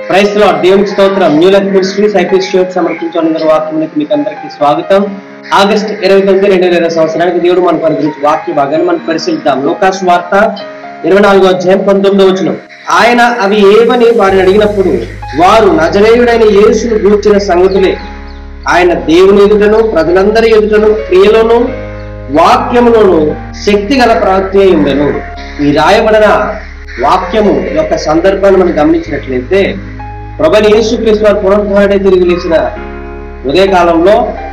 Price లో దేవునికి స్తోత్రం new life ministry cycle student సమర్పించిన వాక్యానికి మీకు అందరికీ స్వాగతం ఆగస్ట్ ఇరవై తొమ్మిది రెండు వేల ఇరవై సంవత్సరానికి దేవుడు మనకు అనుగ్రహించి వాక్య భాగాన్ని మనం పరిశీలిద్దాం లోకాస్ వార్త ఇరవై నాలుగో అధ్యాయం పంతొమ్మిదో వచనం ఆయన అవి ఏవని వారిని అడిగినప్పుడు వారు నజరేయుడైన యేసును గూర్చిన సంగతులే ఆయన దేవుని ఎదుటను ప్రజలందరి ఎదుటను క్రియలోను వాక్యములోను శక్తి గల ప్రవక్తి అయి ఉండెను ఈ రాయబడిన వాక్యము యొక్క సందర్భాన్ని మనం గమనించినట్లయితే ప్రభని యేసుక్రీస్తు వారు పునరుద్ధరణే తిరిగి లేచిన ఉదయకాలంలో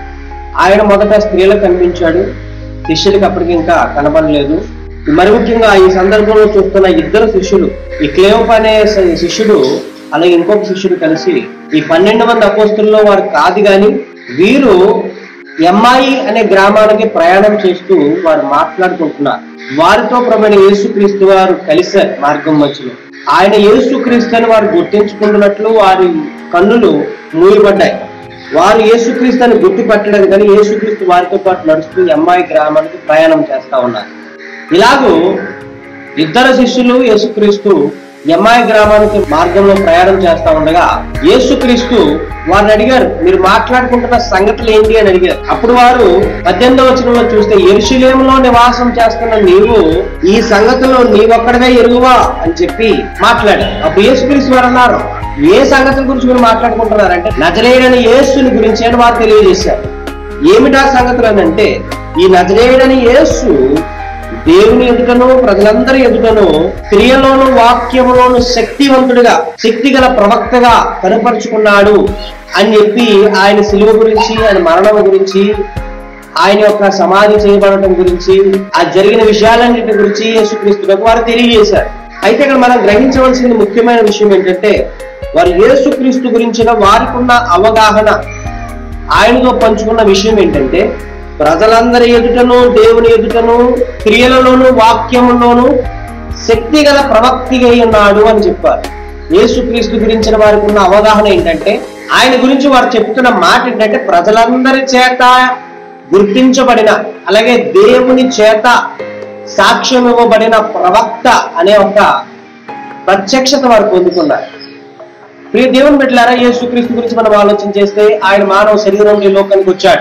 ఆయన మొదట స్త్రీలకు కనిపించాడు శిష్యులకు అప్పటికి ఇంకా కనబడలేదు మరి ముఖ్యంగా ఈ సందర్భంలో చూస్తున్న ఇద్దరు శిష్యులు ఈ క్లేవప్ అనే శ- శిష్యుడు అలాగే ఇంకొక శిష్యుడు కలిసి ఈ పన్నెండు మంది అపోస్తుల్లో వారు కాదు గాని వీరు ఎమ్మాయి అనే గ్రామానికి ప్రయాణం చేస్తూ వారు మాట్లాడుకుంటున్నారు వారితో ప్రభుని యేసుక్రీస్తు వారు కలిశారు మార్గం మధ్యలో ఆయన యేసుక్రీస్తు అని వారు గుర్తించుకుంటున్నట్లు వారి కన్నులు మూయబడ్డాయి వారు యేసుక్రీస్తు అని గుర్తుపట్టలేదు కానీ యేసుక్రీస్తు వారితో పాటు నడుస్తూ ఎమ్మాయి గ్రామానికి ప్రయాణం చేస్తా ఉన్నారు ఇలాగూ ఇద్దరు శిష్యులు యేసుక్రీస్తు ఎమ్మాయి గ్రామానికి మార్గంలో ప్రయాణం చేస్తా ఉండగా యేసుక్రీస్తు వారిని అడిగారు మీరు మాట్లాడుకుంటున్న సంగతులు ఏంటి అని అడిగారు అప్పుడు వారు పద్దెనిమిదవ వచనంలో చూస్తే ఎరుషులేములో నివాసం చేస్తున్న నీవు ఈ సంగతులు నీవొక్కడవే ఎరుగువా అని చెప్పి మాట్లాడారు అప్పుడు యేసుక్రీస్తు వారు అన్నారు ఏ సంగతుల గురించి మీరు మాట్లాడుకుంటున్నారంటే నజరేయుడని యేసుని గురించి అని వారు తెలియజేశారు ఏమిటా సంగతులు అని అంటే ఈ నజరేయుడని యేసు దేవుని ఎదుటను ప్రజలందరి ఎదుటను క్రియలోను వాక్యములోను శక్తివంతుడిగా శక్తి గల ప్రవక్తగా కనపరుచుకున్నాడు అని చెప్పి ఆయన సిలువ గురించి ఆయన మరణం గురించి ఆయన యొక్క సమాధి చేయబడటం గురించి ఆ జరిగిన విషయాలన్నిటి గురించి యేసుక్రీస్తులకు వారు తెలియజేశారు అయితే ఇక్కడ మనం గ్రహించవలసిన ముఖ్యమైన విషయం ఏంటంటే వారు యేసుక్రీస్తు గురించిన వారికి ఉన్న అవగాహన ఆయనతో పంచుకున్న విషయం ఏంటంటే ప్రజలందరి ఎదుటను దేవుని ఎదుటను క్రియలలోను వాక్యములోను శక్తి గల ప్రవక్తిగా ఉన్నాడు అని చెప్పారు యేసుక్రీస్తు గురించిన వారికి ఉన్న అవగాహన ఏంటంటే ఆయన గురించి వారు చెప్తున్న మాట ఏంటంటే ప్రజలందరి చేత గుర్తించబడిన అలాగే దేవుని చేత సాక్ష్యం ఇవ్వబడిన ప్రవక్త అనే ఒక ప్రత్యక్షత వారు పొందుకున్నారు ప్రియ దేవుని బిడ్డలారా యేసుక్రీస్తు గురించి మనం ఆలోచన చేస్తే ఆయన మానవ శరీరంలో ఈ లోకానికి వచ్చాడు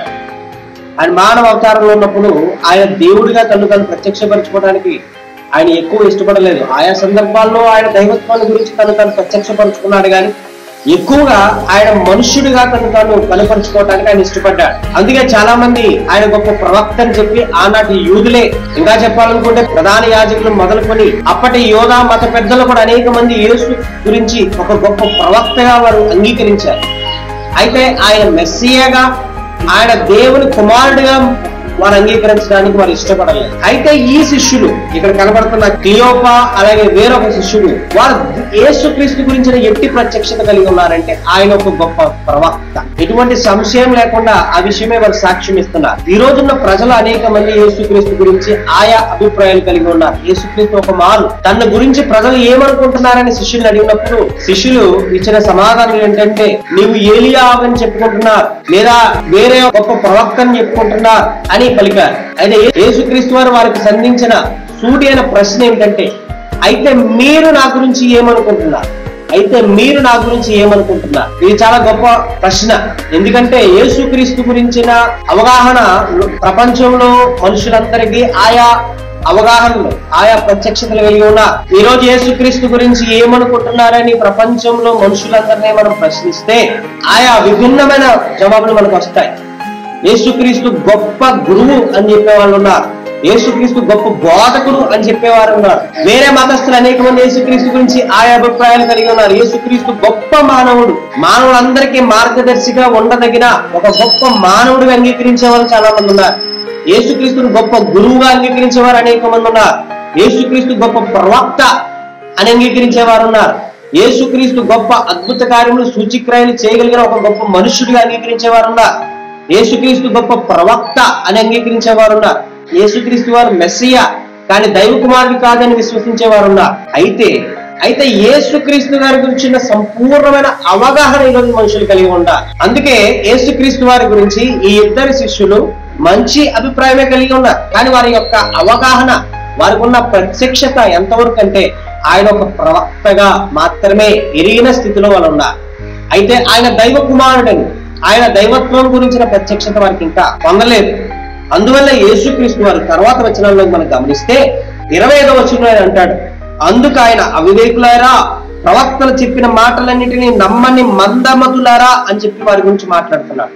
ఆయన మానవ అవతారంలో ఉన్నప్పుడు ఆయన దేవుడిగా తను తను ప్రత్యక్షపరచుకోవడానికి ఆయన ఎక్కువ ఇష్టపడలేదు ఆయా సందర్భాల్లో ఆయన దైవత్వాన్ని గురించి తను తను ప్రత్యక్షపరుచుకున్నాడు కానీ ఎక్కువగా ఆయన మనుష్యుడిగా తను తాను కనపరుచుకోవడానికి ఆయన ఇష్టపడ్డాడు అందుకే చాలా మంది ఆయన గొప్ప ప్రవక్త అని చెప్పి ఆనాటి యూదులే ఇంకా చెప్పాలనుకుంటే ప్రధాన యాజకులు మొదలుకొని అప్పటి యోధా మత పెద్దలు కూడా అనేక మంది యేసు గురించి ఒక గొప్ప ప్రవక్తగా వారు అంగీకరించారు అయితే ఆయన మెస్సియాగా ఆయన దేవుని కుమారుడిగా వారు అంగీకరించడానికి వారు ఇష్టపడలేదు అయితే ఈ శిష్యులు ఇక్కడ కనబడుతున్న క్లియోపా అలాగే వేరొక శిష్యుడు వారు యేసుక్రీస్తు గురించిన ఎట్టి ప్రత్యక్షత కలిగి ఉన్నారంటే ఆయన ఒక గొప్ప ప్రవక్త ఎటువంటి సంశయం లేకుండా ఆ విషయమే వారు సాక్ష్యం ఇస్తున్నారు ఈ రోజున్న ప్రజలు అనేక మంది యేసుక్రీస్తు గురించి ఆయా అభిప్రాయాలు కలిగి ఉన్నారు యేసుక్రీస్తు ఒక మారు తన గురించి ప్రజలు ఏమనుకుంటున్నారని శిష్యులు అడిగినప్పుడు శిష్యులు ఇచ్చిన సమాధానం ఏంటంటే నీవు ఏలియా అని చెప్పుకుంటున్నారు లేదా వేరే గొప్ప ప్రవక్త అని చెప్పుకుంటున్నారు అని పలికారు అయితే యేసుక్రీస్తు వారు వారికి సంధించిన సూటి అయిన ప్రశ్న ఏంటంటే అయితే మీరు నా గురించి ఏమనుకుంటున్నారు అయితే మీరు నా గురించి ఏమనుకుంటున్నారు ఇది చాలా గొప్ప ప్రశ్న ఎందుకంటే యేసుక్రీస్తు గురించిన అవగాహన ప్రపంచంలో మనుషులందరికీ ఆయా అవగాహనలు ఆయా ప్రత్యక్షతలు కలిగి ఉన్న ఈ రోజు యేసుక్రీస్తు గురించి ఏమనుకుంటున్నారని ప్రపంచంలో మనుషులందరినీ మనం ప్రశ్నిస్తే ఆయా విభిన్నమైన జవాబులు మనకు వస్తాయి యేసుక్రీస్తు గొప్ప గురువు అని చెప్పే వాళ్ళు ఉన్నారు యేసుక్రీస్తు గొప్ప బోధకుడు అని చెప్పేవారు ఉన్నారు వేరే మతస్థులు అనేక మంది యేసుక్రీస్తు గురించి ఆయా అభిప్రాయాలు కలిగి ఉన్నారు యేసుక్రీస్తు గొప్ప మానవుడు మానవులందరికీ మార్గదర్శిగా ఉండదగిన ఒక గొప్ప మానవుడిగా అంగీకరించే వాళ్ళు చాలా మంది ఉన్నారు యేసుక్రీస్తుని గొప్ప గురువుగా అంగీకరించేవారు అనేక మంది ఉన్నారు యేసుక్రీస్తు గొప్ప ప్రవక్త అని అంగీకరించేవారు ఉన్నారు యేసుక్రీస్తు గొప్ప అద్భుత కార్యములు సూచిక్రియలు చేయగలిగిన ఒక గొప్ప మనుష్యుడిగా అంగీకరించేవారు ఉన్నారు యేసుక్రీస్తు గొప్ప ప్రవక్త అని అంగీకరించేవారు ఉన్నారు యేసుక్రీస్తు వారు మెస్సియా కానీ దైవ కుమారుడు కాదని విశ్వసించేవారు ఉన్నారు అయితే అయితే యేసుక్రీస్తు గారి గురించిన సంపూర్ణమైన అవగాహన ఈరోజు మనుషులు కలిగి ఉంటారు అందుకే యేసుక్రీస్తు వారి గురించి ఈ ఇద్దరు శిష్యులు మంచి అభిప్రాయమే కలిగి ఉన్నారు కానీ వారి యొక్క అవగాహన వారికి ఉన్న ప్రత్యక్షత ఎంతవరకు అంటే ఆయన ఒక ప్రవక్తగా మాత్రమే ఎరిగిన స్థితిలో వాళ్ళు ఉన్నారు అయితే ఆయన దైవ కుమారుడని ఆయన దైవత్వం గురించిన ప్రత్యక్షత వారికి ఇంకా పొందలేదు అందువల్ల యేసుక్రీస్తు వారు తర్వాత వచనంలో మనం గమనిస్తే ఇరవై ఐదవ వచనంలో ఆయన అంటాడు అందుకు ఆయన అవివేకులారా ప్రవక్తలు చెప్పిన మాటలన్నిటినీ నమ్మని మందమతులారా అని చెప్పి వారి గురించి మాట్లాడుతున్నాడు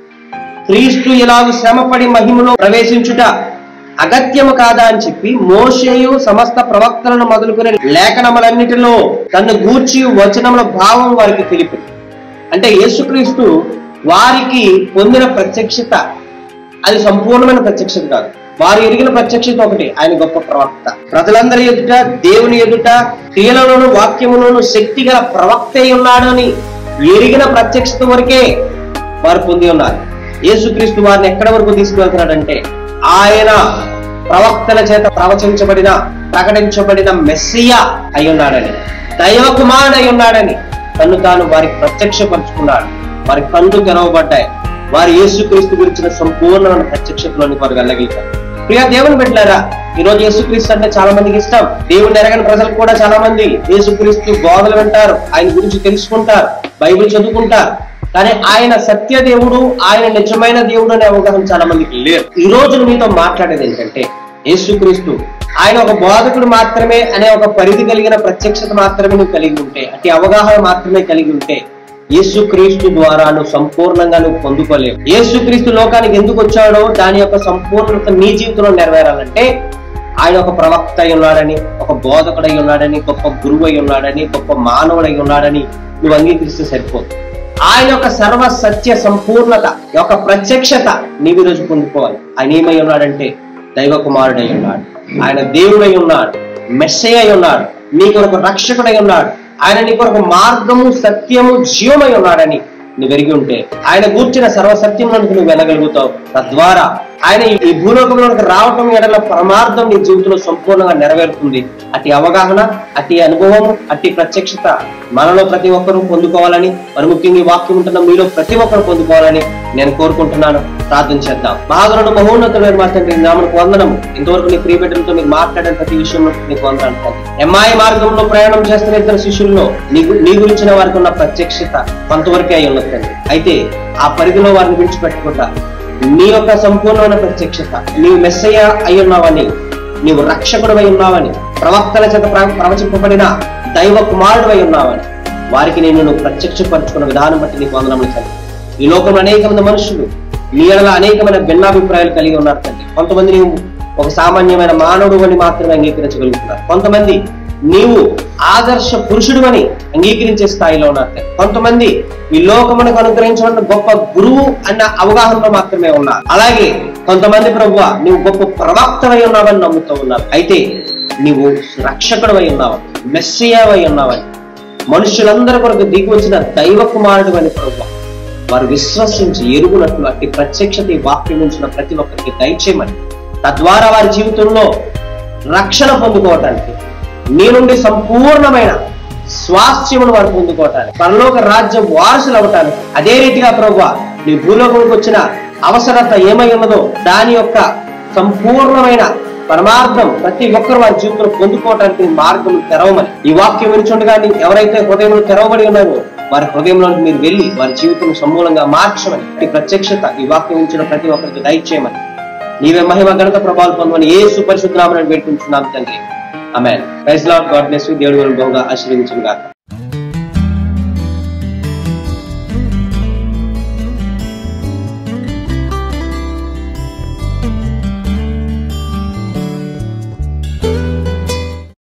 క్రీస్తు ఇలాగ శ్రమపడి మహిమలో ప్రవేశించుట అగత్యము కాదా అని చెప్పి మోషేయు సమస్త ప్రవక్తలను మొదలుకునే లేఖనములన్నిటిలో తను గూర్చి వచనముల భావం వారికి తెలిపి అంటే యేసుక్రీస్తు వారికి పొందిన ప్రత్యక్షత అది సంపూర్ణమైన ప్రత్యక్షత కాదు వారు ఎరిగిన ప్రత్యక్షత ఒకటి ఆయన గొప్ప ప్రవక్త ప్రజలందరి ఎదుట దేవుని ఎదుట క్రియలలోను వాక్యములోను శక్తి గల ప్రవక్త అయి ఉన్నాడని ఎరిగిన ప్రత్యక్షత వరకే వారు పొంది ఉన్నారు యేసుక్రీస్తు వారిని ఎక్కడ వరకు తీసుకువెళ్తున్నాడంటే ఆయన ప్రవక్తల చేత ప్రవచించబడిన ప్రకటించబడిన మెస్సియా అయి ఉన్నాడని దైవ కుమారుడు అయి ఉన్నాడని తను తాను వారికి ప్రత్యక్షపరుచుకున్నాడు వారి కళ్ళు తెరవబడ్డాయి వారి యేసుక్రీస్తు గురించిన సంపూర్ణమైన ప్రత్యక్షతలోని వారు వెళ్ళగలిగారు ప్రియా దేవుని పెట్టారా ఈ రోజు యేసుక్రీస్తు అంటే చాలా మందికి ఇష్టం దేవుని ఎరగని ప్రజలు కూడా చాలా మంది యేసుక్రీస్తు బోధలు వింటారు ఆయన గురించి తెలుసుకుంటారు బైబిల్ చదువుకుంటారు కానీ ఆయన సత్య దేవుడు ఆయన నిజమైన దేవుడు అనే అవగాహన చాలా మందికి లేదు ఈ రోజు మీతో మాట్లాడేది ఏంటంటే యేసుక్రీస్తు ఆయన ఒక బోధకుడు మాత్రమే అనే ఒక పరిధి కలిగిన ప్రత్యక్షత మాత్రమే నువ్వు కలిగి ఉంటే అతి అవగాహన మాత్రమే కలిగి ఉంటే యేసుక్రీస్తు ద్వారా నువ్వు సంపూర్ణంగా నువ్వు పొందుకోలేవు యేసుక్రీస్తు లోకానికి ఎందుకు వచ్చాడో దాని యొక్క సంపూర్ణత నీ జీవితంలో నెరవేరాలంటే ఆయన ఒక ప్రవక్త అయి ఉన్నాడని ఒక బోధకుడు అయి ఉన్నాడని గొప్ప గురువు అయి ఉన్నాడని గొప్ప మానవుడు అయి ఉన్నాడని నువ్వు అంగీకరిస్తే సరిపోదు ఆయన యొక్క సర్వ సత్య సంపూర్ణత యొక్క ప్రత్యక్షత నీవు ఈరోజు పొందుకోవాలి ఆయన ఏమై ఉన్నాడంటే దైవ కుమారుడై ఉన్నాడు ఆయన దేవుడై ఉన్నాడు మెస్సై అయి ఉన్నాడు నీ కొరకు రక్షకుడై ఉన్నాడు ఆయన నీ కొరకు మార్గము సత్యము జీవమై ఉన్నాడని నువ్వు ఎరిగి ఉంటే ఆయన కూర్చిన సర్వసత్యంలోనికి నువ్వు వెళ్ళగలుగుతావు తద్వారా ఆయన ఈ- ఈ భూలోకంలోకి రావటం ఎడల పరమార్థం నీ జీవితంలో సంపూర్ణంగా నెరవేరుతుంది అతి అవగాహన అతి అనుభవం అతి ప్రత్యక్షత మనలో ప్రతి ఒక్కరూ పొందుకోవాలని మరి ముఖ్యంగా ఈ వాక్యం ఉంటున్న మీలో ప్రతి ఒక్కరు పొందుకోవాలని నేను కోరుకుంటున్నాను ప్రార్థన చేద్దాం మహాగరుడు మహోన్నతుడు మా తండ్రి నామకు వందనము ఇంతవరకు నీ ప్రియ బిడ్డలతో మీరు మాట్లాడిన ప్రతి విషయంలో నీకు వందనాలు తండ్రి ఎంఐ మార్గంలో ప్రయాణం చేస్తున్న ఇద్దరు శిష్యుల్లో నీ గు- నీ గురించిన వారికి ఉన్న ప్రత్యక్షత కొంతవరకే అయి ఉన్నది తండ్రి అయితే ఆ పరిధిలో వారిని విడిచిపెట్టకుండా నీ యొక్క సంపూర్ణమైన ప్రత్యక్షత నీవు మెస్సయ్య అయి ఉన్నావని నీవు రక్షకుడు అయి ఉన్నావని ప్రవక్తల చేత ప్ర- ప్రవచింపబడిన దైవ కుమారుడు అయి ఉన్నావని వారికి నేను నువ్వు ప్రత్యక్షపరచుకున్న విధానం బట్టి నీకు వందనములు తండ్రి ఈ లోకంలో అనేక మంది మనుషులు నీ ఎడల అనేకమైన భిన్నాభిప్రాయాలు కలిగి ఉన్నారు తండ్రి కొంతమంది నీవు ఒక సామాన్యమైన మానవుడు అని మాత్రమే అంగీకరించగలుగుతున్నారు కొంతమంది నీవు ఆదర్శ పురుషుడు అని అంగీకరించే స్థాయిలో ఉన్నారు తండ్రి. కొంతమంది ఈ లోకమునకు అనుగ్రహించిన గొప్ప గురువు అన్న అవగాహనలో మాత్రమే ఉన్నారు అలాగే కొంతమంది ప్రభువ నీవు గొప్ప ప్రవక్తవై ఉన్నావని నమ్ముతూ ఉన్నారు అయితే నీవు రక్షకుడు అయి ఉన్నావు మెస్సియావై ఉన్నావని మనుషులందరి కొరకు దిగి వచ్చిన దైవ కుమారుడు అని ప్రభు వారు విశ్వసించి ఎరుగునట్లు అట్టి ప్రత్యక్షత ఈ వాక్యం ఉంచిన ప్రతి ఒక్కరికి దయచేయమని తద్వారా వారి జీవితంలో రక్షణ పొందుకోవటానికి నీ నుండి సంపూర్ణమైన స్వాస్థ్యమును వారు పొందుకోవటానికి పరలోక రాజ్యం వారసులు అవటానికి అదే రీతిగా ప్రభు నీ భూలోకంకి వచ్చిన అవసరత ఏమై ఉన్నదో దాని యొక్క సంపూర్ణమైన పరమార్థం ప్రతి ఒక్కరు వారి జీవితంలో పొందుకోవటానికి మార్గం తెరవమని ఈ వాక్యం వినిచుండగా నీ ఎవరైతే హృదయంలో తెరవబడి ఉన్నారో వారి హృదయంలో మీరు వెళ్ళి వారి జీవితం సమూలంగా మార్చమని ఈ ప్రత్యక్షత ఈ వాక్యం ఉంచిన ప్రతి ఒక్కరికి దయచేయమని నీవే మహిమ ఘనత ప్రభావాలు పొందమని ఏ సుపరిశుద్ధనామని వేడుకుంటున్నాను తండ్రి ఆమె praise lord god bless you దేవుడు బహుగా ఆశీర్వదించును గాక